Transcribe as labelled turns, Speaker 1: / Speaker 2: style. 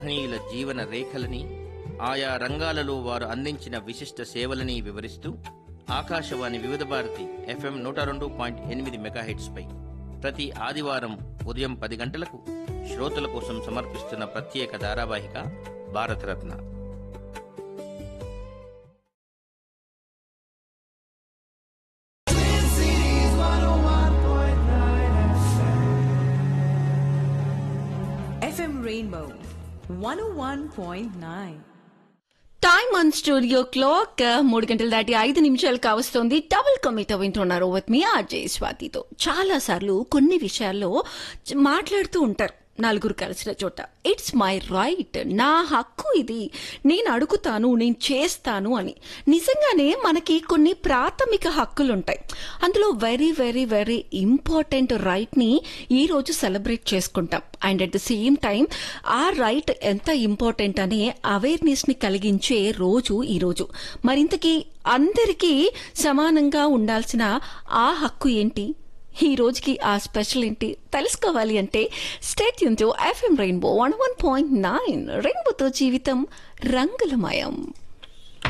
Speaker 1: మహనీయుల జీవన రేఖలని ఆయా రంగాలలో వారు అందించిన విశిష్ట సేవలని వివరిస్తూ ఆకాశవాణి వివిధ భారతి ఎఫ్ఎం నూట రెండు పాయింట్ ఎనిమిది మెగాహెట్స్ పై ప్రతి ఆదివారం ఉదయం పది గంటలకు శ్రోతల కోసం సమర్పిస్తున్న ప్రత్యేక ధారావాహిక Bharataratna
Speaker 2: FM Rainbow 101.9.
Speaker 3: Time on studio clock మూడు గంటలు దాటి ఐదు నిమిషాలు కావస్తోంది డబుల్ కమిట్ వింటున్నారు విత్ మీ ఆర్జే స్వాతితో చాలా సార్లు కొన్ని విషయాల్లో చ- మాట్లాడుతూ ఉంటారు నలుగురు కలిసిన చోట ఇట్స్ మై రైట్ నా హక్కు ఇది నేను అడుగుతాను నేను చేస్తాను అని నిజంగానే మనకి కొన్ని ప్రాథమిక హక్కులు ఉంటాయి అందులో వెరీ వెరీ వెరీ ఇంపార్టెంట్ రైట్ని ఈ రోజు సెలబ్రేట్ చేసుకుంటాం and at the same time ఆ రైట్ ఎంత ఇంపార్టెంట్ అనే అవేర్నెస్ ని కలిగించే రోజు ఈ రోజు మరింతకీ అందరికీ సమానంగా ఉండాల్సిన ఆ హక్కు ఏంటి ఈ రోజుకి ఆ స్పెషల్ ఏంటి తెలుసుకోవాలి అంటే స్టేట్ యూన్ to FM Rainbow one one point nine రెయిన్బోతో జీవితం రంగులమయం